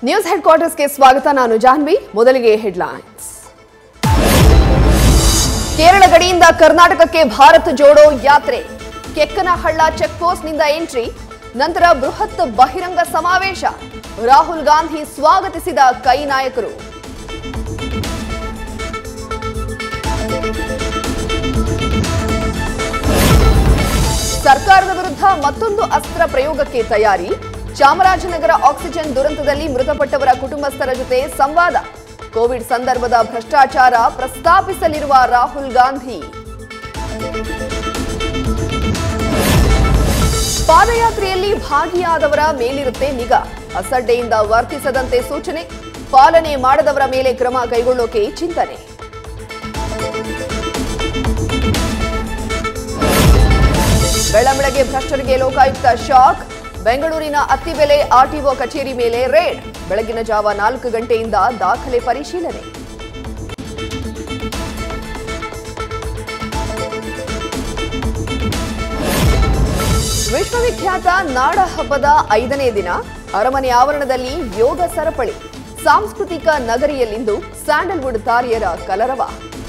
news head ಕ್ವಾರ್ಟರ್ಸ್ಗೆ ಸ್ವಾಗತ ನಾನು ಜಾಹ್ನವಿ ಮೊದಲಿಗೆ ಹೆಡ್ಲೈನ್ಸ್ ಕೇರಳ ಗಡಿಯಿಂದ ಕರ್ನಾಟಕಕ್ಕೆ ಭಾರತ್ ಜೋಡೋ ಯಾತ್ರೆ ಕೆಕ್ಕನಹಳ್ಳ ಚೆಕ್ ಪೋಸ್ಟ್ನಿಂದ ಎಂಟ್ರಿ ನಂತರ ಬೃಹತ್ ಬಹಿರಂಗ ಸಮಾವೇಶ ರಾಹುಲ್ ಗಾಂಧಿ ಸ್ವಾಗತಿಸಿದ ಕೈ ನಾಯಕರು ಸರ್ಕಾರದ ವಿರುದ್ಧ ಮತ್ತೊಂದು ಅಸ್ತ್ರ ಪ್ರಯೋಗಕ್ಕೆ ತಯಾರಿ ಚಾಮರಾಜನಗರ ಆಕ್ಸಿಜನ್ ದುರಂತದಲ್ಲಿ ಮೃತಪಟ್ಟವರ ಕುಟುಂಬಸ್ಥರ ಜೊತೆ ಸಂವಾದ ಕೋವಿಡ್ ಸಂದರ್ಭದ ಭ್ರಷ್ಟಾಚಾರ ಪ್ರಸ್ತಾಪಿಸಲಿರುವ ರಾಹುಲ್ ಗಾಂಧಿ ಪಾದಯಾತ್ರೆಯಲ್ಲಿ ಭಾಗಿಯಾದವರ ಮೇಲಿರುತ್ತೆ ನಿಗಾ ಅಸಡ್ಡೆಯಿಂದ ವರ್ತಿಸದಂತೆ ಸೂಚನೆ ಪಾಲನೆ ಮಾಡದವರ ಮೇಲೆ ಕ್ರಮ ಕೈಗೊಳ್ಳೋಕೆ ಚಿಂತನೆ ಬೆಳಂಬೆಳಗ್ಗೆ ಭ್ರಷ್ಟರಿಗೆ ಲೋಕಾಯುಕ್ತ ಶಾಕ್ ಬೆಂಗಳೂರಿನ ಅತ್ತಿಬೆಲೆ ಆರ್ಟಿಒ ಕಚೇರಿ ಮೇಲೆ ರೇಡ್ ಬೆಳಗಿನ ಜಾವ ನಾಲ್ಕು ಗಂಟೆಯಿಂದ ದಾಖಲೆ ಪರಿಶೀಲನೆ ವಿಶ್ವವಿಖ್ಯಾತ ನಾಡ ಹಬ್ಬದ ಐದನೇ ದಿನ ಅರಮನೆ ಆವರಣದಲ್ಲಿ ಯೋಗ ಸರಪಳಿ ಸಾಂಸ್ಕೃತಿಕ ನಗರಿಯಲ್ಲಿಂದು ಸ್ಯಾಂಡಲ್ವುಡ್ ತಾರೆಯರ ಕಲರವ